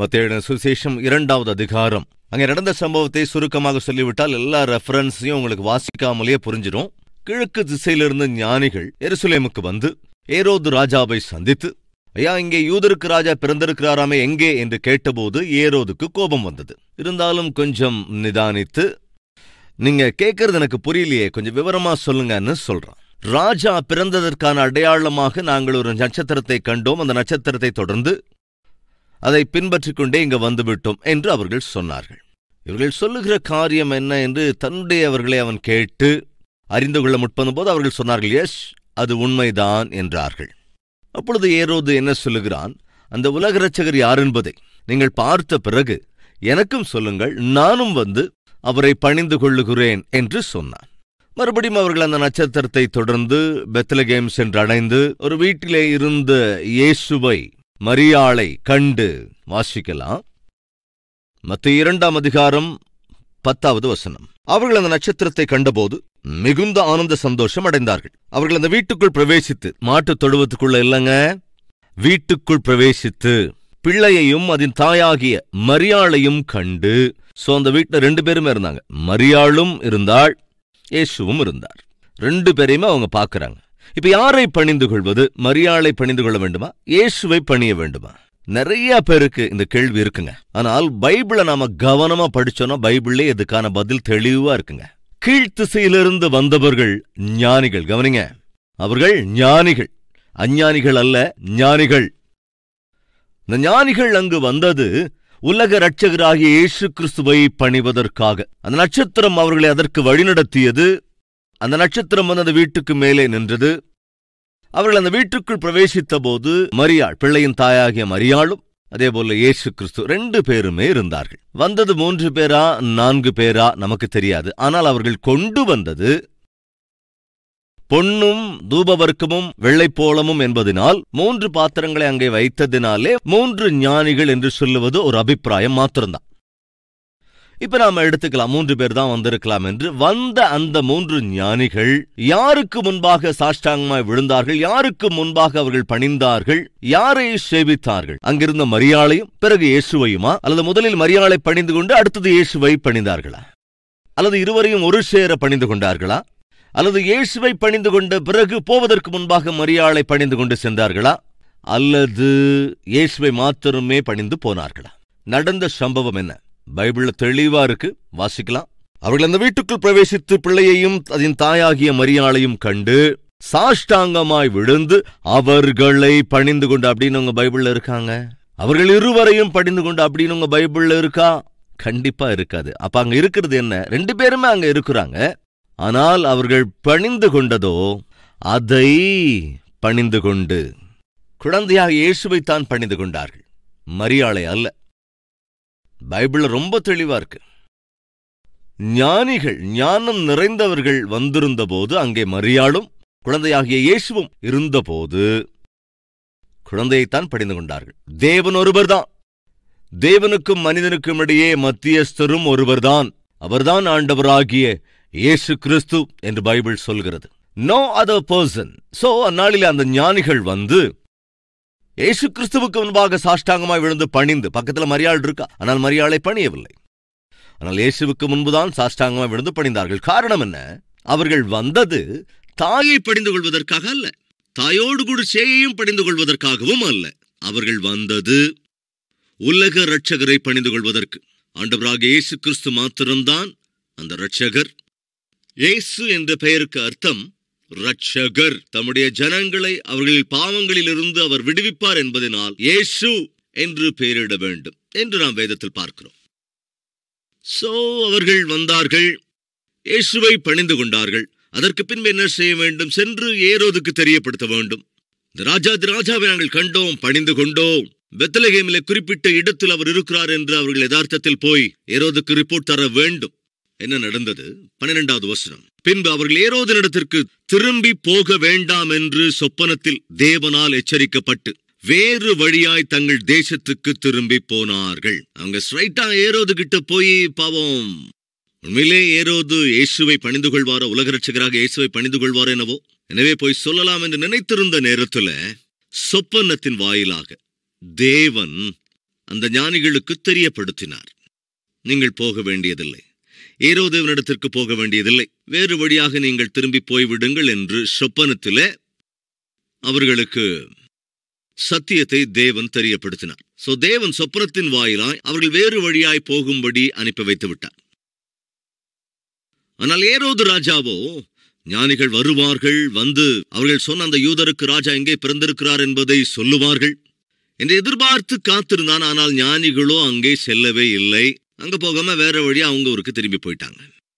மத்திய சுசேஷம் இரண்டாவது அதிகாரம் அங்கே நடந்த சம்பவத்தை சுருக்கமாக சொல்லிவிட்டால் எல்லா ரெஃபரன்ஸையும் உங்களுக்கு வாசிக்காமலேயே புரிஞ்சிடும் கிழக்கு திசையிலிருந்து ஞானிகள் எருசலேமுக்கு வந்து ஏரோது ராஜாவை சந்தித்து ஐயா இங்கே யூதருக்கு ராஜா பிறந்திருக்கிறாராமே எங்கே என்று கேட்டபோது ஏரோதுக்கு கோபம் வந்தது இருந்தாலும் கொஞ்சம் நிதானித்து நீங்க கேட்கறது எனக்கு புரியலையே கொஞ்சம் விவரமா சொல்லுங்கன்னு சொல்றான் ராஜா பிறந்ததற்கான அடையாளமாக நாங்கள் ஒரு நட்சத்திரத்தை கண்டோம் அந்த நட்சத்திரத்தை தொடர்ந்து அதை பின்பற்றிக் கொண்டே இங்க வந்துவிட்டோம் என்று அவர்கள் சொன்னார்கள் இவர்கள் சொல்லுகிற காரியம் என்ன என்று தன்னுடையவர்களை அவன் கேட்டு அறிந்து கொள்ள முற்படும் போது அவர்கள் சொன்னார்கள் எஸ் அது உண்மைதான் என்றார்கள் அப்பொழுது ஏரோது என்ன சொல்லுகிறான் அந்த உலக இரட்சகர் யார் என்பதை நீங்கள் பார்த்த பிறகு எனக்கும் சொல்லுங்கள் நானும் வந்து அவரை பணிந்து கொள்ளுகிறேன் என்று சொன்னான் மறுபடியும் அவர்கள் அந்த நட்சத்திரத்தை தொடர்ந்து பெத்லகேம் சென்று அடைந்து ஒரு வீட்டிலே இருந்த இயேசுவை மரியாளை கண்டு வாசிக்கலாம் மத்திய இரண்டாம் அதிகாரம் பத்தாவது வசனம் அவர்கள் அந்த நட்சத்திரத்தை கண்டபோது மிகுந்த ஆனந்த சந்தோஷம் அடைந்தார்கள் அவர்கள் அந்த வீட்டுக்குள் பிரவேசித்து மாட்டுத் தொழுவத்துக்குள்ள இல்லைங்க வீட்டுக்குள் பிரவேசித்து பிள்ளையையும் அதன் தாயாகிய மரியாளையும் கண்டு சோ அந்த வீட்டுல ரெண்டு பேருமே இருந்தாங்க மரியாளும் இருந்தாள் இயேசுவும் இருந்தார் ரெண்டு பேரையுமே அவங்க பார்க்கறாங்க இப்ப யாரை பணிந்து கொள்வது மரியாளை பணிந்து கொள்ள வேண்டுமா இயேசுவை பணிய வேண்டுமா நிறைய பேருக்கு இந்த கேள்வி இருக்குங்க ஆனால் பைபிளை நாம கவனமா படிச்சோம்னா பைபிள்லே இதுக்கான பதில் தெளிவா இருக்குங்க கீழ்த்திசையிலிருந்து வந்தவர்கள் ஞானிகள் கவனிங்க அவர்கள் ஞானிகள் அஞ்ஞானிகள் அல்ல ஞானிகள் இந்த ஞானிகள் அங்கு வந்தது உலக இரட்சகராகிய இயேசு கிறிஸ்துவை பணிவதற்காக அந்த நட்சத்திரம் அவர்களை அதற்கு வழிநடத்தியது அந்த நட்சத்திரம் வந்து அந்த வீட்டுக்கு மேலே நின்றது அவர்கள் அந்த வீட்டுக்குள் பிரவேசித்த போது மரியாள் பிள்ளையின் தாயாகிய மரியாளும் அதே போல இயேசு கிறிஸ்து ரெண்டு பேருமே இருந்தார்கள் வந்தது மூன்று பேரா நான்கு பேரா நமக்கு தெரியாது ஆனால் அவர்கள் கொண்டு வந்தது பொன்னும் தூபவர்க்கமும் வெள்ளைப்போளமும் என்பதனால் மூன்று பாத்திரங்களை அங்கே வைத்ததினாலே மூன்று ஞானிகள் என்று சொல்லுவது ஒரு அபிப்பிராயம் மாத்திரம்தான் இப்ப நாம எடுத்துக்கலாம் மூன்று பேர் தான் வந்திருக்கலாம் என்று வந்த அந்த மூன்று ஞானிகள் யாருக்கு முன்பாக சாஷ்டாங்கமாய் விழுந்தார்கள் யாருக்கு முன்பாக அவர்கள் பணிந்தார்கள் யாரை சேவித்தார்கள் அங்கிருந்த மரியாளையும் பிறகு இயேசுவையுமா அல்லது முதலில் மரியாளை பணிந்து கொண்டு அடுத்தது இயேசுவை பணிந்தார்களா அல்லது இருவரையும் ஒரு சேர பணிந்து கொண்டார்களா அல்லது இயேசுவை பணிந்து கொண்ட பிறகு போவதற்கு முன்பாக மரியாளை பணிந்து கொண்டு சென்றார்களா அல்லது இயேசுவை மாத்திரமே பணிந்து போனார்களா நடந்த சம்பவம் என்ன பைபிள்ல தெளிவா இருக்கு வாசிக்கலாம் அவர்கள் அந்த வீட்டுக்குள் பிரவேசித்து பிள்ளையையும் அதன் தாயாகிய மரியாளையும் கண்டு சாஷ்டாங்கமாய் விழுந்து அவர்களை பணிந்து கொண்டு அப்படின்னு உங்க பைபிள்ல இருக்காங்க அவர்கள் இருவரையும் பணிந்து கொண்டு அப்படின்னு உங்க பைபிள்ல இருக்கா கண்டிப்பா இருக்காது அப்ப அங்க இருக்கிறது என்ன ரெண்டு பேருமே அங்க இருக்கிறாங்க ஆனால் அவர்கள் பணிந்து கொண்டதோ அதை பணிந்து கொண்டு குழந்தையாக இயேசுவைத்தான் பணிந்து கொண்டார்கள் மரியாளை அல்ல பைபிள்ல ரொம்ப தெளிவா இருக்கு ஞானிகள் ஞானம் நிறைந்தவர்கள் வந்திருந்தபோது அங்கே மரியாளும் குழந்தையாகிய இயேசுவும் இருந்தபோது குழந்தையைத்தான் பணிந்து கொண்டார்கள் தேவன் ஒருவர்தான் தேவனுக்கும் மனிதனுக்கும் இடையே மத்தியஸ்தரும் ஒருவர்தான் அவர்தான் ஆண்டவராகிய இயேசு கிறிஸ்து என்று பைபிள் சொல்கிறது நோ அதர் பர்சன் சோ அந்நாளிலே அந்த ஞானிகள் வந்து இயேசு கிறிஸ்துவுக்கு முன்பாக சாஷ்டாங்கமாய் விழுந்து பணிந்து பக்கத்துல மரியாள் இருக்கா ஆனால் மரியாளை பணியவில்லை ஆனால் இயேசுவுக்கு முன்புதான் சாஷ்டாங்கமாய் விழுந்து பணிந்தார்கள் காரணம் என்ன அவர்கள் வந்தது தாயை பணிந்து கொள்வதற்காக அல்ல தாயோடு கூட சேயையும் பணிந்து கொள்வதற்காகவும் அல்ல அவர்கள் வந்தது உலக இரட்சகரை பணிந்து கொள்வதற்கு ஆண்டவராக இயேசு கிறிஸ்து மாத்திரம்தான் அந்த இரட்சகர் இயேசு என்ற பெயருக்கு அர்த்தம் ரட்சகர் தம்முடைய ஜனங்களை அவர்களின் பாவங்களிலிருந்து அவர் விடுவிப்பார் என்பதனால் இயேசு என்று பெயரிட வேண்டும் என்று நாம் வேதத்தில் பார்க்கிறோம் சோ அவர்கள் வந்தார்கள் இயேசுவை பணிந்து கொண்டார்கள் அதற்கு பின்பு என்ன செய்ய வேண்டும் சென்று ஏரோதுக்கு தெரியப்படுத்த வேண்டும் இந்த ராஜாதி ராஜாவை நாங்கள் கண்டோம் பணிந்து கொண்டோம் பெத்தலகேமிலே குறிப்பிட்ட இடத்தில் அவர் இருக்கிறார் என்று அவர்கள் யதார்த்தத்தில் போய் ஏரோதுக்கு ரிப்போர்ட் தர வேண்டும் என்ன நடந்தது பன்னிரெண்டாவது வசனம் பின்பு அவர்கள் ஏரோதனிடத்திற்கு திரும்பி போக வேண்டாம் என்று சொப்பனத்தில் தேவனால் எச்சரிக்கப்பட்டு வேறு வழியாய் தங்கள் தேசத்துக்கு திரும்பி போனார்கள் அவங்க ஸ்ட்ரைட்டா ஏரோது கிட்ட போய் பாவம் உண்மையிலே ஏரோது இயேசுவை பணிந்து கொள்வாரோ உலக ரட்சகராக இயேசுவை பணிந்து கொள்வாரோ என்னவோ எனவே போய் சொல்லலாம் என்று நினைத்திருந்த நேரத்துல சொப்பனத்தின் வாயிலாக தேவன் அந்த ஞானிகளுக்கு தெரியப்படுத்தினார் நீங்கள் போக வேண்டியதில்லை ஏரோதேவனிடத்திற்கு போக வேண்டியதில்லை வேறு வழியாக நீங்கள் திரும்பி போய்விடுங்கள் என்று சொப்பனத்திலே அவர்களுக்கு சத்தியத்தை தேவன் தெரியப்படுத்தினார் சோ தேவன் சொப்பனத்தின் வாயிலாய் அவர்கள் வேறு வழியாய் போகும்படி அனுப்பி வைத்து விட்டார் ஆனால் ஏரோது ராஜாவோ ஞானிகள் வருவார்கள் வந்து அவர்கள் சொன்ன அந்த யூதருக்கு ராஜா எங்கே பிறந்திருக்கிறார் என்பதை சொல்லுவார்கள் என்று எதிர்பார்த்து காத்திருந்தான் ஆனால் ஞானிகளோ அங்கே செல்லவே இல்லை அங்க போகாம வேற வழியா அவங்க ஊருக்கு திரும்பி போயிட்டாங்க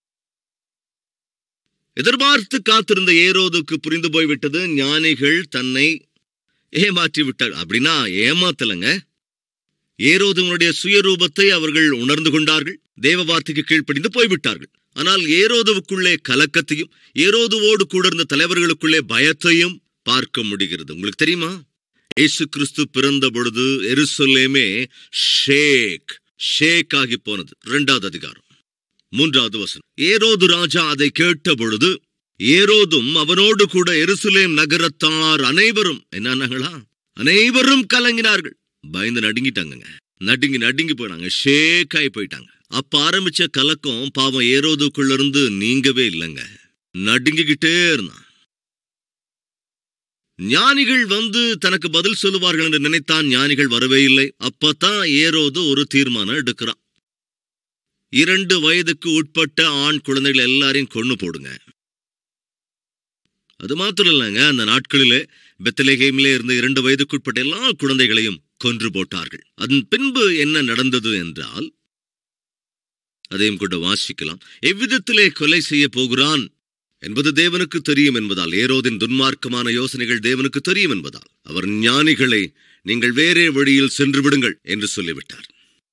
எதிர்பார்த்து காத்திருந்த ஏரோதுக்கு புரிந்து போய்விட்டது ஞானிகள் தன்னை ஏமாற்றி விட்டார் அப்படின்னா ஏமாத்தலங்க ஏரோதுவனுடைய சுயரூபத்தை அவர்கள் உணர்ந்து கொண்டார்கள் தேவ வார்த்தைக்கு கீழ்ப்படிந்து போய்விட்டார்கள் ஆனால் ஏரோதுவுக்குள்ளே கலக்கத்தையும் ஏரோதுவோடு கூட இருந்த தலைவர்களுக்குள்ளே பயத்தையும் பார்க்க முடிகிறது உங்களுக்கு தெரியுமா இயேசு கிறிஸ்து பிறந்த பொழுது எருசலேமே ஷேக் ஷேக் ஆகி போனது இரண்டாவது அதிகாரம் மூன்றாவது வசனம் ஏரோது ராஜா அதை கேட்ட பொழுது ஏரோதும் அவனோடு கூட எருசலேம் நகரத்தார் அனைவரும் என்னன்னாங்களா அனைவரும் கலங்கினார்கள் பயந்து நடுங்கிட்டாங்கங்க நடுங்கி நடுங்கி போயிட்டாங்க ஷேக் ஆகி போயிட்டாங்க அப்ப ஆரம்பிச்ச கலக்கம் பாவம் ஏரோதுக்குள்ள இருந்து நீங்கவே இல்லைங்க நடுங்கிக்கிட்டே இருந்தான் ஞானிகள் வந்து தனக்கு பதில் சொல்லுவார்கள் என்று நினைத்தான் ஞானிகள் வரவே இல்லை அப்பதான் ஏரோது ஒரு தீர்மானம் எடுக்கிறான் இரண்டு வயதுக்கு உட்பட்ட ஆண் குழந்தைகள் எல்லாரையும் கொண்டு போடுங்க அது மாத்திரம் இல்லைங்க அந்த நாட்களிலே பெத்தலேகேமிலே இருந்த இரண்டு வயதுக்குட்பட்ட எல்லா குழந்தைகளையும் கொன்று போட்டார்கள் அதன் பின்பு என்ன நடந்தது என்றால் அதையும் கூட வாசிக்கலாம் எவ்விதத்திலே கொலை செய்ய போகிறான் என்பது தேவனுக்கு தெரியும் என்பதால் ஏரோதின் துன்மார்க்கமான யோசனைகள் தேவனுக்கு தெரியும் என்பதால் அவர் ஞானிகளை நீங்கள் வேறே வழியில் சென்று விடுங்கள் என்று சொல்லிவிட்டார்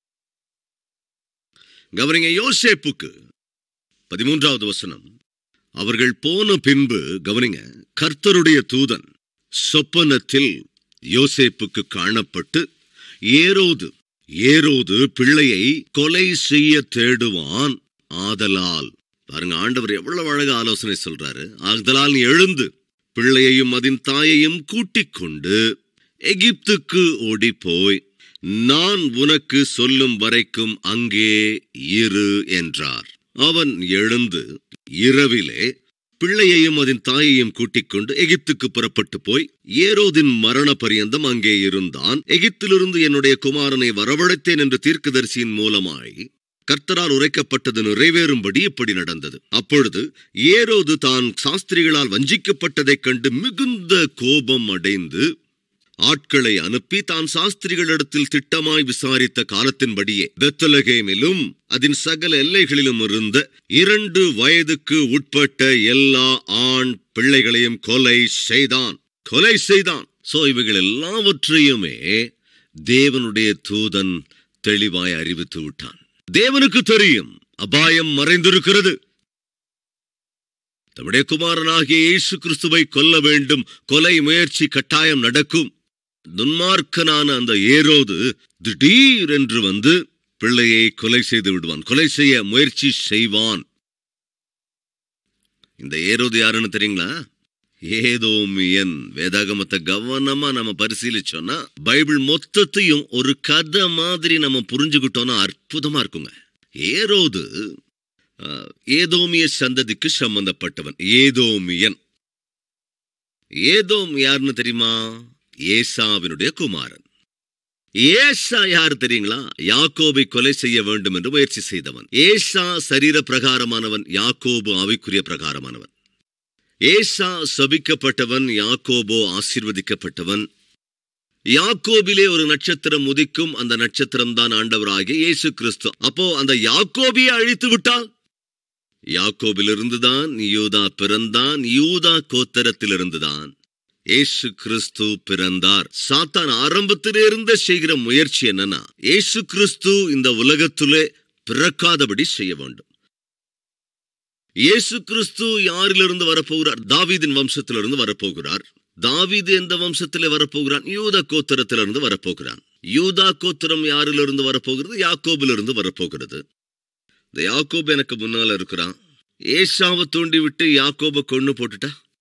கவனிங்க யோசேப்புக்கு பதிமூன்றாவது வசனம் அவர்கள் போன பின்பு கவனிங்க கர்த்தருடைய தூதன் சொப்பனத்தில் யோசேப்புக்கு காணப்பட்டு ஏரோது ஏரோது பிள்ளையை கொலை செய்ய தேடுவான் ஆதலால் பாருங்க ஆண்டவர் எவ்வளவு அழக ஆலோசனை சொல்றாரு ஆதலால் நீ எழுந்து பிள்ளையையும் அதன் தாயையும் கூட்டிக் கொண்டு எகிப்துக்கு ஓடி போய் நான் உனக்கு சொல்லும் வரைக்கும் அங்கே இரு என்றார் அவன் எழுந்து இரவிலே பிள்ளையையும் அதன் தாயையும் கூட்டிக் கொண்டு எகிப்துக்கு புறப்பட்டு போய் ஏரோதின் மரண பரியந்தம் அங்கே இருந்தான் எகிப்திலிருந்து என்னுடைய குமாரனை வரவழைத்தேன் என்று தீர்க்கதரிசியின் மூலமாய் கர்த்தரால் உரைக்கப்பட்டது நிறைவேறும்படி இப்படி நடந்தது அப்பொழுது ஏரோது தான் சாஸ்திரிகளால் வஞ்சிக்கப்பட்டதைக் கண்டு மிகுந்த கோபம் அடைந்து ஆட்களை அனுப்பி தான் சாஸ்திரிகளிடத்தில் திட்டமாய் விசாரித்த காலத்தின்படியே பெத்தலகேமிலும் அதன் சகல எல்லைகளிலும் இருந்த இரண்டு வயதுக்கு உட்பட்ட எல்லா ஆண் பிள்ளைகளையும் கொலை செய்தான் கொலை செய்தான் சோ இவைகள் எல்லாவற்றையுமே தேவனுடைய தூதன் தெளிவாய் அறிவித்து விட்டான் தேவனுக்கு தெரியும் அபாயம் மறைந்திருக்கிறது தம்முடைய குமாரனாகிய இயேசு கிறிஸ்துவை கொல்ல வேண்டும் கொலை முயற்சி கட்டாயம் நடக்கும் துன்மார்க்கனான அந்த ஏரோது திடீர் என்று வந்து பிள்ளையை கொலை செய்து விடுவான் கொலை செய்ய முயற்சி செய்வான் இந்த ஏரோது யாருன்னு தெரியுங்களா ஏதோமியன் வேதாகமத்தை கவனமா நம்ம பரிசீலிச்சோம்னா பைபிள் மொத்தத்தையும் ஒரு கதை மாதிரி நம்ம புரிஞ்சுக்கிட்டோம்னா அற்புதமா இருக்குங்க ஏரோது அஹ், ஏதோமிய சந்ததிக்கு சம்பந்தப்பட்டவன் ஏதோமியன் ஏதோம் யாருன்னு தெரியுமா ஏசாவினுடைய குமாரன் ஏசா யார் தெரியுங்களா யாக்கோபை கொலை செய்ய வேண்டும் என்று முயற்சி செய்தவன் ஏசா சரீர பிரகாரமானவன் யாக்கோபு ஆவிக்குரிய பிரகாரமானவன் ஏசா சபிக்கப்பட்டவன் யாக்கோபோ ஆசீர்வதிக்கப்பட்டவன் யாக்கோபிலே ஒரு நட்சத்திரம் உதிக்கும் அந்த நட்சத்திரம் தான் ஆண்டவராகிய இயேசு கிறிஸ்து அப்போ அந்த யாக்கோபியை அழித்து விட்டால் யாக்கோபிலிருந்துதான் யூதா பிறந்தான் யூதா கோத்தரத்திலிருந்துதான் இயேசு கிறிஸ்து பிறந்தார் சாத்தான் ஆரம்பத்திலே இருந்த செய்கிற முயற்சி என்னன்னா இயேசு கிறிஸ்து இந்த உலகத்திலே பிறக்காதபடி செய்ய வேண்டும் இயேசு கிறிஸ்து யாரிலிருந்து வரப்போகிறார் தாவீதின் வம்சத்திலிருந்து வரப்போகிறார் தாவீது எந்த வம்சத்திலே வரப்போகிறான் யூதா கோத்திரத்திலிருந்து வரப்போகிறான் யூதா கோத்திரம் யாரிலிருந்து வரப்போகிறது யாக்கோபிலிருந்து வரப்போகிறது இந்த யாக்கோபு எனக்கு முன்னால இருக்கிறான் ஏசாவை தூண்டி விட்டு யாக்கோபை கொண்டு போட்டுட்டா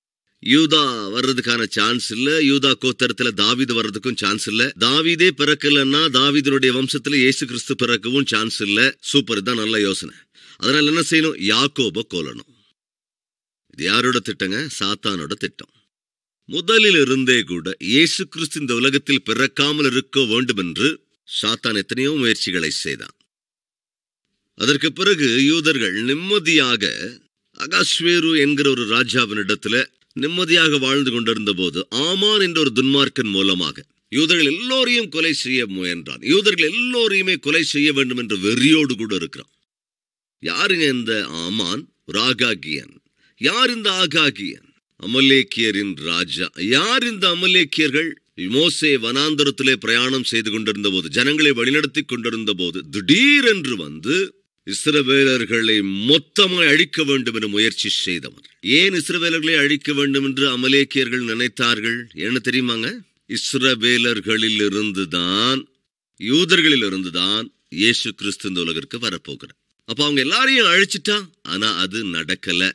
யூதா வர்றதுக்கான சான்ஸ் இல்ல யூதா கோத்தரத்துல தாவீது வர்றதுக்கும் சான்ஸ் இல்ல தாவீதே பிறக்கலன்னா தாவீதனுடைய வம்சத்துல இயேசு கிறிஸ்து பிறக்கவும் சான்ஸ் இல்ல சூப்பர் தான் நல்ல யோசனை அதனால என்ன செய்யணும் யாக்கோப கொல்லணும் இது யாரோட திட்டங்க சாத்தானோட திட்டம் முதலில் இருந்தே கூட இயேசு கிறிஸ்து இந்த உலகத்தில் பிறக்காமல் இருக்க வேண்டும் என்று சாத்தான் எத்தனையோ முயற்சிகளை செய்தான் அதற்கு பிறகு யூதர்கள் நிம்மதியாக அகாஸ்வேரு என்கிற ஒரு ராஜாவினிடத்துல நிம்மதியாக வாழ்ந்து கொண்டிருந்த போது ஆமான் என்ற ஒரு துன்மார்க்கன் மூலமாக யூதர்கள் எல்லோரையும் கொலை செய்ய முயன்றான் யூதர்கள் எல்லோரையுமே கொலை செய்ய வேண்டும் என்ற வெறியோடு கூட இருக்கிறான் யாருங்க இந்த ஆமான் ராகாகியன் யார் இந்த ஆகாகியன் அமலேக்கியரின் ராஜா யார் இந்த அமலேக்கியர்கள் மோசே வனாந்தரத்திலே பிரயாணம் செய்து கொண்டிருந்த போது ஜனங்களை வழிநடத்தி கொண்டிருந்த போது திடீரென்று வந்து இஸ்ரவேலர்களை மொத்தமாய் அழிக்க வேண்டும் என முயற்சி செய்தவர் ஏன் இஸ்ரவேலர்களை அழிக்க வேண்டும் என்று அமலேக்கியர்கள் நினைத்தார்கள் என்ன தெரியுமாங்க இஸ்ரவேலர்களில் இருந்துதான் யூதர்களில் இருந்துதான் இயேசு கிறிஸ்து இந்த உலகிற்கு வரப்போகிறார் அப்ப அவங்க எல்லாரையும் அழிச்சிட்டா ஆனா அது நடக்கல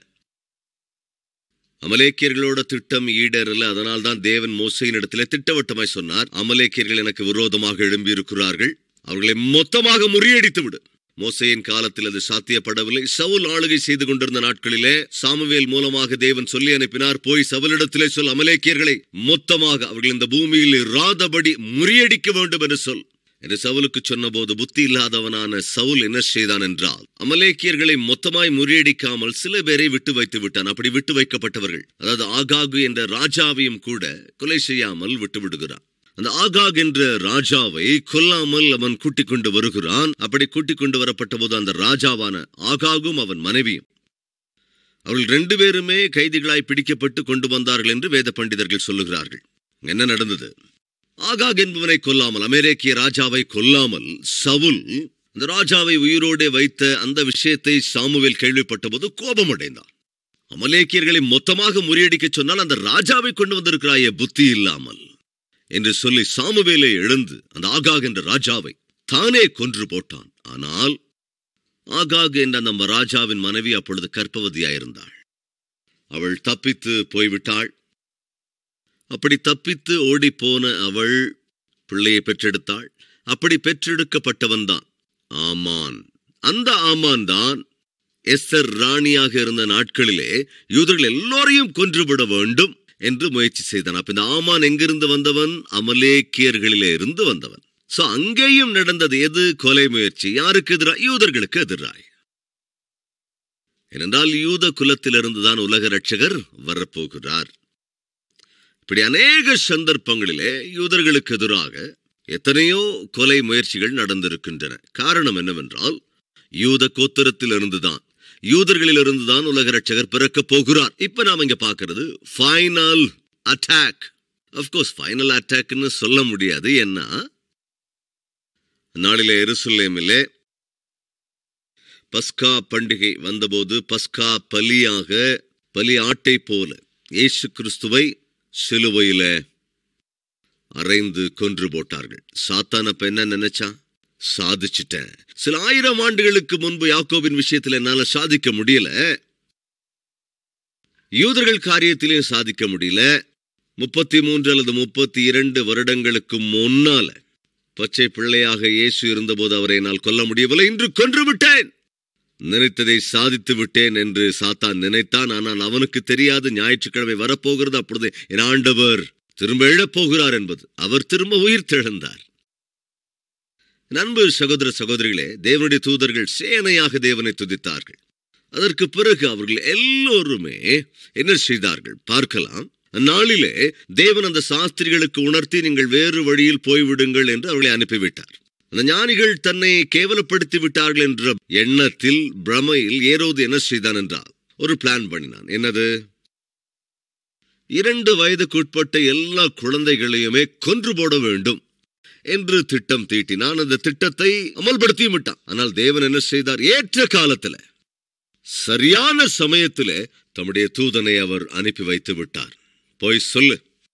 அமலேக்கியர்களோட திட்டம் ஈடேறல அதனால் தான் தேவன் மோசையின் இடத்துல திட்டவட்டமாய் சொன்னார் அமலேக்கியர்கள் எனக்கு விரோதமாக எழும்பியிருக்கிறார்கள் அவர்களை மொத்தமாக முறியடித்து விடு மோசையின் காலத்தில் அது சாத்தியப்படவில்லை சவுல் ஆளுகை செய்து கொண்டிருந்த நாட்களிலே சாமுவேல் மூலமாக தேவன் சொல்லி அனுப்பினார் போய் சவுலிடத்திலே சொல் அமலேக்கியர்களை மொத்தமாக அவர்கள் இந்த பூமியில் இராதபடி முறியடிக்க வேண்டும் என்று சொல் என்று சவுலுக்கு சொன்னபோது புத்தி இல்லாதவனான சவுல் என்ன செய்தான் என்றால் அமலேக்கியர்களை மொத்தமாய் முறியடிக்காமல் சில பேரை விட்டு வைத்து விட்டான் அப்படி விட்டு வைக்கப்பட்டவர்கள் அதாவது ஆகாகு என்ற ராஜாவையும் கூட கொலை செய்யாமல் விட்டு விடுகிறான் அந்த ஆகாக் என்ற ராஜாவை கொல்லாமல் அவன் கூட்டிக் கொண்டு வருகிறான் அப்படி கூட்டிக் கொண்டு வரப்பட்ட போது அந்த ராஜாவான ஆகாகும் அவன் மனைவியும் அவர்கள் ரெண்டு பேருமே கைதிகளாய் பிடிக்கப்பட்டு கொண்டு வந்தார்கள் என்று வேத பண்டிதர்கள் சொல்லுகிறார்கள் என்ன நடந்தது ஆகாக் என்பவனை கொல்லாமல் அமெரிக்கிய ராஜாவை கொல்லாமல் சவுல் அந்த ராஜாவை உயிரோடே வைத்த அந்த விஷயத்தை சாமுவேல் கேள்விப்பட்ட போது கோபமடைந்தான் அமலேக்கியர்களை மொத்தமாக முறியடிக்க சொன்னால் அந்த ராஜாவை கொண்டு வந்திருக்கிறாயே புத்தி இல்லாமல் என்று சொல்லி சாமுவேலை எழுந்து அந்த ஆகாக் என்ற ராஜாவை தானே கொன்று போட்டான் ஆனால் ஆகாக் என்ற நம்ம ராஜாவின் மனைவி அப்பொழுது கற்பவதியாயிருந்தாள் அவள் தப்பித்து போய்விட்டாள் அப்படி தப்பித்து ஓடிப்போன அவள் பிள்ளையை பெற்றெடுத்தாள் அப்படி பெற்றெடுக்கப்பட்டவன் தான் ஆமான் அந்த ஆமான் தான் எஸ்தர் ராணியாக இருந்த நாட்களிலே யூதர்கள் எல்லோரையும் கொன்றுவிட வேண்டும் என்று முயற்சி செய்தான் அப்ப இந்த ஆமான் எங்கிருந்து வந்தவன் அமலேக்கியர்களிலே இருந்து வந்தவன் சோ அங்கேயும் நடந்தது எது கொலை முயற்சி யாருக்கு எதிராய் யூதர்களுக்கு எதிராய் ஏனென்றால் யூத குலத்திலிருந்து தான் உலக ரட்சகர் வரப்போகிறார் இப்படி அநேக சந்தர்ப்பங்களிலே யூதர்களுக்கு எதிராக எத்தனையோ கொலை முயற்சிகள் நடந்திருக்கின்றன காரணம் என்னவென்றால் யூத கோத்திரத்தில் இருந்துதான் யூதர்களில் இருந்துதான் உலக ரட்சகர் பிறக்க போகிறார் இப்ப நாம இங்க பாக்குறது ஃபைனல் அட்டாக் அப்கோர்ஸ் ஃபைனல் அட்டாக்னு சொல்ல முடியாது என்ன நாளிலே எருசலேமிலே பஸ்கா பண்டிகை வந்தபோது பஸ்கா பலியாக பலி ஆட்டை போல இயேசு கிறிஸ்துவை சிலுவையில அரைந்து கொன்று போட்டார்கள் சாத்தான் அப்ப என்ன நினைச்சான் சாதிச்சிட்டேன் சில ஆயிரம் ஆண்டுகளுக்கு முன்பு யாக்கோபின் விஷயத்தில் என்னால சாதிக்க முடியல யூதர்கள் காரியத்திலையும் சாதிக்க முடியல முப்பத்தி மூன்று அல்லது முப்பத்தி இரண்டு வருடங்களுக்கு முன்னால பச்சை பிள்ளையாக இயேசு இருந்தபோது அவரை என்னால் கொல்ல முடியவில்லை இன்று கொன்று விட்டேன் நினைத்ததை சாதித்து விட்டேன் என்று சாத்தான் நினைத்தான் ஆனால் அவனுக்கு தெரியாது ஞாயிற்றுக்கிழமை வரப்போகிறது அப்பொழுது என் ஆண்டவர் திரும்ப எழப்போகிறார் என்பது அவர் திரும்ப உயிர் தெழுந்தார் நண்பு சகோதர சகோதரிகளே தேவனுடைய தூதர்கள் சேனையாக தேவனை துதித்தார்கள் அதற்கு பிறகு அவர்கள் எல்லோருமே என்ன செய்தார்கள் பார்க்கலாம் அந்நாளிலே தேவன் அந்த சாஸ்திரிகளுக்கு உணர்த்தி நீங்கள் வேறு வழியில் போய்விடுங்கள் என்று அவர்களை அனுப்பிவிட்டார் அந்த ஞானிகள் தன்னை கேவலப்படுத்தி விட்டார்கள் என்ற எண்ணத்தில் பிரமையில் ஏரோது என்ன செய்தான் என்றால் ஒரு பிளான் பண்ணினான் என்னது இரண்டு வயதுக்குட்பட்ட எல்லா குழந்தைகளையுமே கொன்று போட வேண்டும் என்று திட்டம் தீட்டினான் அந்த திட்டத்தை அமல்படுத்தியும் விட்டான் ஆனால் தேவன் என்ன செய்தார் ஏற்ற காலத்துல சரியான சமயத்துல தம்முடைய தூதனை அவர் அனுப்பி வைத்து விட்டார் போய் சொல்லு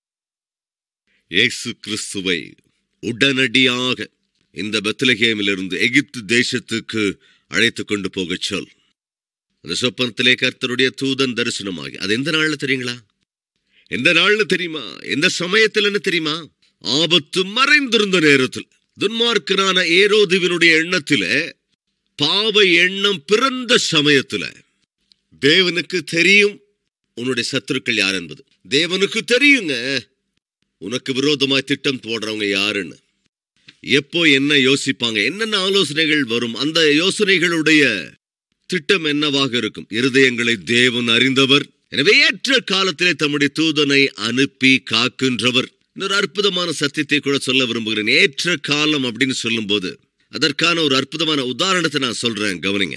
இயேசு கிறிஸ்துவை உடனடியாக இந்த பெத்லகேமிலிருந்து எகிப்து தேசத்துக்கு அழைத்து கொண்டு போகச் சொல் அந்த சொப்பனத்திலே கர்த்தருடைய தூதன் தரிசனமாகி அது எந்த நாள்ல தெரியுங்களா எந்த நாள்னு தெரியுமா எந்த சமயத்துலன்னு தெரியுமா ஆபத்து மறைந்திருந்த நேரத்தில் துன்மார்க்கனான ஏரோதுவினுடைய எண்ணத்தில பாவ எண்ணம் பிறந்த சமயத்துல தேவனுக்கு தெரியும் உன்னுடைய சத்துருக்கள் யார் என்பது தேவனுக்கு தெரியுங்க உனக்கு விரோதமாய் திட்டம் போடுறவங்க யாருன்னு எப்போ என்ன யோசிப்பாங்க என்னென்ன ஆலோசனைகள் வரும் அந்த யோசனைகளுடைய திட்டம் என்னவாக இருக்கும் இருதயங்களை தேவன் அறிந்தவர் எனவே ஏற்ற காலத்திலே தம்முடைய தூதனை அனுப்பி காக்கின்றவர் இன்னொரு அற்புதமான சத்தியத்தை கூட சொல்ல விரும்புகிறேன் ஏற்ற காலம் அப்படின்னு சொல்லும்போது அதற்கான ஒரு அற்புதமான உதாரணத்தை நான் சொல்றேன் கவனிங்க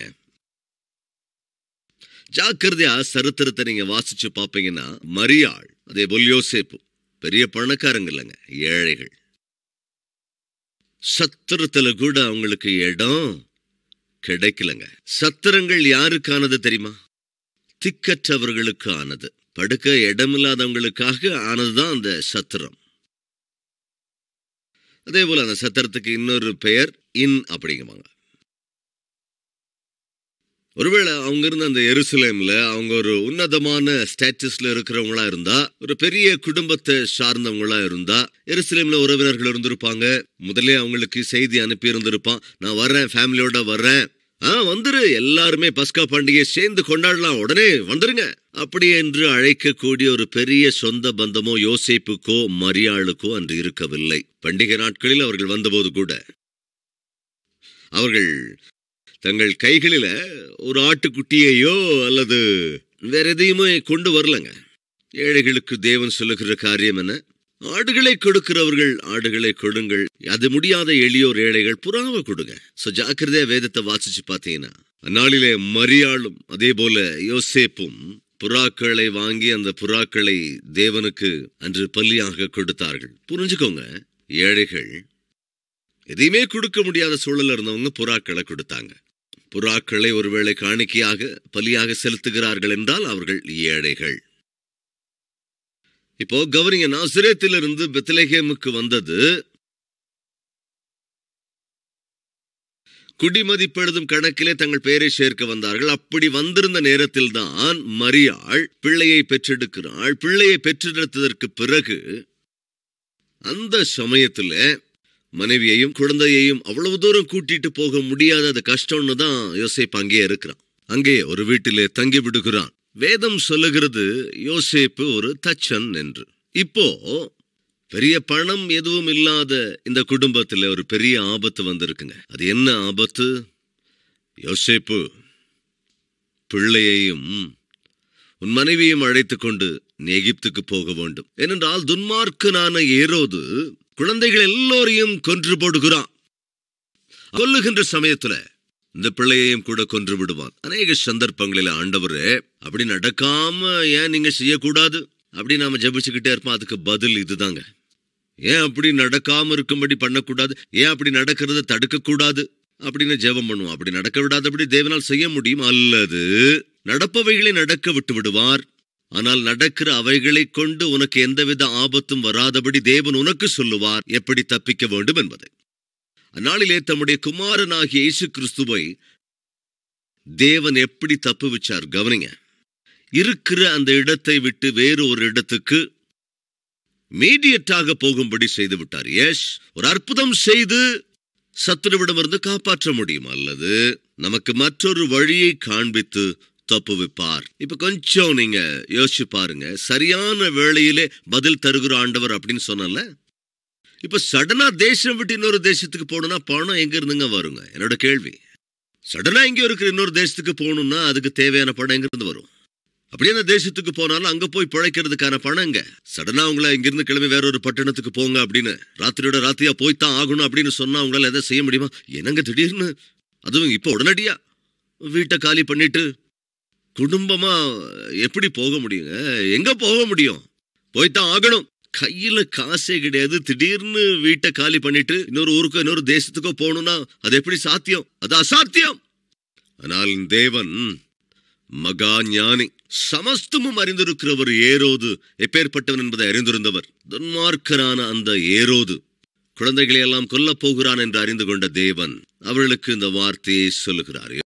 ஜாக்கிரதையா சரித்திரத்தை நீங்க வாசிச்சு பார்ப்பீங்கன்னா மரியாள் அதே போல் யோசேப்பு பெரிய பணக்காரங்க இல்லைங்க ஏழைகள் சத்திரத்துல கூட அவங்களுக்கு இடம் கிடைக்கலங்க சத்திரங்கள் யாருக்கானது தெரியுமா திக்கற்றவர்களுக்கு ஆனது படுக்க இடமில்லாதவங்களுக்காக ஆனதுதான் அந்த சத்திரம் அதே போல அந்த சத்திரத்துக்கு இன்னொரு பெயர் இன் அப்படிங்குவாங்க ஒருவேளை அவங்க இருந்த அந்த எருசலேம்ல அவங்க ஒரு உன்னதமான ஸ்டேட்டஸ்ல இருக்கிறவங்களா இருந்தா ஒரு பெரிய குடும்பத்தை சார்ந்தவங்களா இருந்தா எருசலேம்ல உறவினர்கள் இருந்திருப்பாங்க முதல்ல அவங்களுக்கு செய்தி அனுப்பி இருந்திருப்பான் நான் வர்றேன் ஃபேமிலியோட வர்றேன் ஆ வந்துரு எல்லாருமே பஸ்கா பண்டிகையை சேர்ந்து கொண்டாடலாம் உடனே வந்துருங்க அப்படி என்று அழைக்கக்கூடிய ஒரு பெரிய சொந்த பந்தமோ யோசேப்புக்கோ மரியாளுக்கோ அன்று இருக்கவில்லை பண்டிகை நாட்களில் அவர்கள் வந்தபோது கூட அவர்கள் தங்கள் கைகளில ஒரு ஆட்டுக்குட்டியையோ அல்லது வேற எதையுமே கொண்டு வரலங்க ஏழைகளுக்கு தேவன் சொல்லுகிற காரியம் என்ன ஆடுகளை கொடுக்கிறவர்கள் ஆடுகளை கொடுங்கள் அது முடியாத எளியோர் ஏழைகள் புறாவை கொடுங்க சோ ஜாக்கிரதையா வேதத்தை வாசிச்சு பார்த்தீங்கன்னா அந்நாளிலே மரியாளும் அதே போல யோசேப்பும் புறாக்களை வாங்கி அந்த புறாக்களை தேவனுக்கு அன்று பள்ளியாக கொடுத்தார்கள் புரிஞ்சுக்கோங்க ஏழைகள் எதையுமே கொடுக்க முடியாத சூழல்ல இருந்தவங்க புறாக்களை கொடுத்தாங்க புறாக்களை ஒருவேளை காணிக்கையாக பலியாக செலுத்துகிறார்கள் என்றால் அவர்கள் ஏழைகள் இப்போ கவனிங்க நாசிரேத்திலிருந்து பெத்லகேமுக்கு வந்தது குடிமதிப்பெழுதும் கணக்கிலே தங்கள் பெயரை சேர்க்க வந்தார்கள் அப்படி வந்திருந்த நேரத்தில் தான் மரியாள் பிள்ளையை பெற்றெடுக்கிறாள் பிள்ளையை பெற்றெடுத்ததற்கு பிறகு அந்த சமயத்துல மனைவியையும் குழந்தையையும் அவ்வளவு தூரம் கூட்டிட்டு போக முடியாத அது கஷ்டம்னு தான் யோசேப் அங்கே இருக்கிறான் அங்கே ஒரு வீட்டிலே தங்கி விடுகிறான் வேதம் சொல்லுகிறது யோசேப்பு ஒரு தச்சன் என்று இப்போ பெரிய பணம் எதுவும் இல்லாத இந்த குடும்பத்துல ஒரு பெரிய ஆபத்து வந்திருக்குங்க அது என்ன ஆபத்து யோசேப்பு பிள்ளையையும் உன் மனைவியையும் அழைத்துக் கொண்டு நீ எகிப்துக்கு போக வேண்டும் ஏனென்றால் துன்மார்க்கனான ஏரோது குழந்தைகள் எல்லோரையும் கொன்று போடுகிறான் கொல்லுகின்ற சமயத்துல இந்த பிள்ளையையும் கூட கொன்று விடுவான் அநேக சந்தர்ப்பங்களில் ஆண்டவரே அப்படி நடக்காம ஏன் நீங்க செய்யக்கூடாது அப்படி நாம ஜெபிச்சுக்கிட்டே இருப்போம் அதுக்கு பதில் இதுதாங்க ஏன் அப்படி நடக்காம இருக்கும்படி பண்ணக்கூடாது ஏன் அப்படி நடக்கிறத தடுக்க கூடாது அப்படின்னு ஜெபம் பண்ணுவோம் அப்படி நடக்க விடாதபடி தேவனால் செய்ய முடியும் அல்லது நடப்பவைகளை நடக்க விட்டு விடுவார் ஆனால் நடக்கிற அவைகளை கொண்டு உனக்கு எந்தவித ஆபத்தும் வராதபடி தேவன் உனக்கு சொல்லுவார் எப்படி தப்பிக்க வேண்டும் என்பதை அந்நாளிலே தம்முடைய குமாரனாகிய இயேசு கிறிஸ்துவை தேவன் எப்படி தப்பு வச்சார் கவனிங்க இருக்கிற அந்த இடத்தை விட்டு வேறு ஒரு இடத்துக்கு மீடியட்டாக போகும்படி செய்து விட்டார் எஸ் ஒரு அற்புதம் செய்து சத்துருவிடமிருந்து காப்பாற்ற முடியும் அல்லது நமக்கு மற்றொரு வழியை காண்பித்து தப்புவிப்பார் இப்ப கொஞ்சம் நீங்க யோசிச்சு பாருங்க சரியான வேளையிலே பதில் தருகிற ஆண்டவர் அப்படின்னு சொன்னல இப்ப சடனா தேசம் விட்டு இன்னொரு தேசத்துக்கு போகணும்னா பணம் எங்க இருந்துங்க வருங்க என்னோட கேள்வி சடனா இங்க இருக்கிற இன்னொரு தேசத்துக்கு போகணும்னா அதுக்கு தேவையான பணம் எங்க இருந்து வரும் அப்படியே அந்த தேசத்துக்கு போனாலும் அங்க போய் பிழைக்கிறதுக்கான பணம் எங்க சடனா உங்களை இங்கிருந்து கிளம்பி வேற ஒரு பட்டணத்துக்கு போங்க அப்படின்னு ராத்திரியோட ராத்திரியா போய்த்தான் ஆகணும் அப்படின்னு சொன்னா உங்களால எதை செய்ய முடியுமா என்னங்க திடீர்னு அதுவும் இப்போ உடனடியா வீட்டை காலி பண்ணிட்டு குடும்பமா எப்படி போக முடியுங்க எங்க போக முடியும் போய்த்தான் ஆகணும் கையில காசே கிடையாது திடீர்னு வீட்டை காலி பண்ணிட்டு இன்னொரு ஊருக்கோ இன்னொரு தேசத்துக்கோ போகணும்னா அது எப்படி சாத்தியம் அது அசாத்தியம் ஆனால் தேவன் மகா ஞானி சமஸ்தமும் அறிந்திருக்கிறவர் ஏரோது எப்பேற்பட்டவன் என்பதை அறிந்திருந்தவர் துன்மார்க்கரான அந்த ஏரோது குழந்தைகளை எல்லாம் கொல்லப் போகிறான் என்று அறிந்து கொண்ட தேவன் அவர்களுக்கு இந்த வார்த்தையை சொல்லுகிறார்